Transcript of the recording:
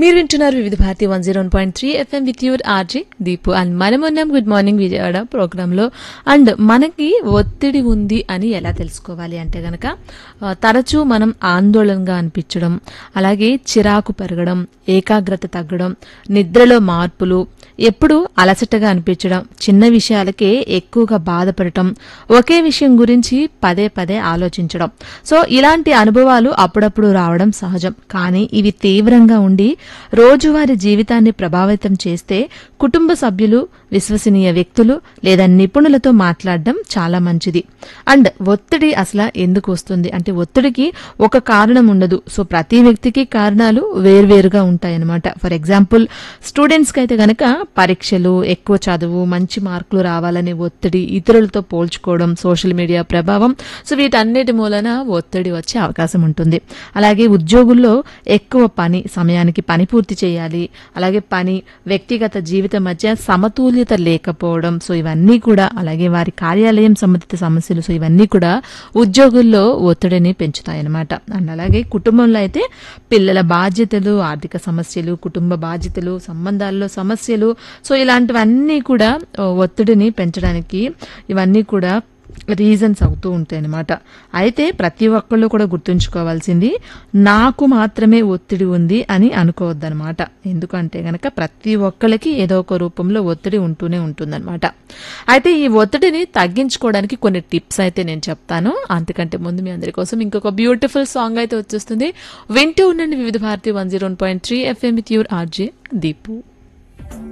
మీరు వింటున్నారు Vividh Bharati one zero point three FM with your RJ Deepu and మనం ఉన్నాం గుడ్ మార్నింగ్ విజయవాడ ప్రోగ్రాంలో అండ్ మనకి ఒత్తిడి ఉంది అని ఎలా తెలుసుకోవాలి అంటే గనక ఆ, తరచూ మనం ఆందోళనగా అనిపించడం అలాగే చిరాకు పెరగడం ఏకాగ్రత తగ్గడం నిద్రలో మార్పులు ఎప్పుడు అలసటగా అనిపించడం చిన్న విషయాలకే ఎక్కువగా బాధపడటం ఒకే విషయం గురించి పదే పదే ఆలోచించడం సో ఇలాంటి అనుభవాలు అప్పుడప్పుడు రావడం సహజం కానీ ఇవి తీవ్రంగా ఉండి రోజువారీ జీవితాన్ని ప్రభావితం చేస్తే కుటుంబ సభ్యులు విశ్వసనీయ వ్యక్తులు లేదా నిపుణులతో మాట్లాడడం చాలా మంచిది అండ్ ఒత్తిడి అసలు ఎందుకు వస్తుంది అంటే ఒత్తిడికి ఒక కారణం ఉండదు సో ప్రతి వ్యక్తికి కారణాలు వేర్వేరుగా ఉంటాయన్నమాట ఫర్ ఎగ్జాంపుల్ స్టూడెంట్స్కి అయితే గనక పరీక్షలు ఎక్కువ చదువు మంచి మార్కులు రావాలనే ఒత్తిడి ఇతరులతో పోల్చుకోవడం సోషల్ మీడియా ప్రభావం సో వీటన్నిటి మూలన ఒత్తిడి వచ్చే అవకాశం ఉంటుంది అలాగే ఉద్యోగుల్లో ఎక్కువ పని సమయానికి పని పూర్తి చేయాలి అలాగే పని వ్యక్తిగత జీవితం మధ్య సమతుల్యత లేకపోవడం సో ఇవన్నీ కూడా అలాగే వారి కార్యాలయం సంబంధిత సమస్యలు సో ఇవన్నీ కూడా ఉద్యోగుల్లో ఒత్తిడిని పెంచుతాయన్నమాట అండ్ అలాగే కుటుంబంలో అయితే పిల్లల బాధ్యతలు ఆర్థిక సమస్యలు కుటుంబ బాధ్యతలు సంబంధాల్లో సమస్యలు సో ఇలాంటివన్నీ కూడా ఓ, ఒత్తిడిని పెంచడానికి ఇవన్నీ కూడా రీజన్స్ అవుతూ ఉంటాయి అన్నమాట అయితే ప్రతి ఒక్కళ్ళు కూడా గుర్తుంచుకోవాల్సింది నాకు మాత్రమే ఒత్తిడి ఉంది అని అనుకోవద్దనమాట ఎందుకంటే గనక ప్రతి ఒక్కళ్ళకి ఏదో ఒక రూపంలో ఒత్తిడి ఉంటూనే ఉంటుందన్నమాట అయితే ఈ ఒత్తిడిని తగ్గించుకోవడానికి కొన్ని టిప్స్ అయితే నేను చెప్తాను అంతకంటే ముందు మీ అందరి కోసం ఇంకొక బ్యూటిఫుల్ సాంగ్ అయితే వచ్చేస్తుంది వింటూ ఉండండి Vividh Bharati one zero point three FM with your RJ Deepu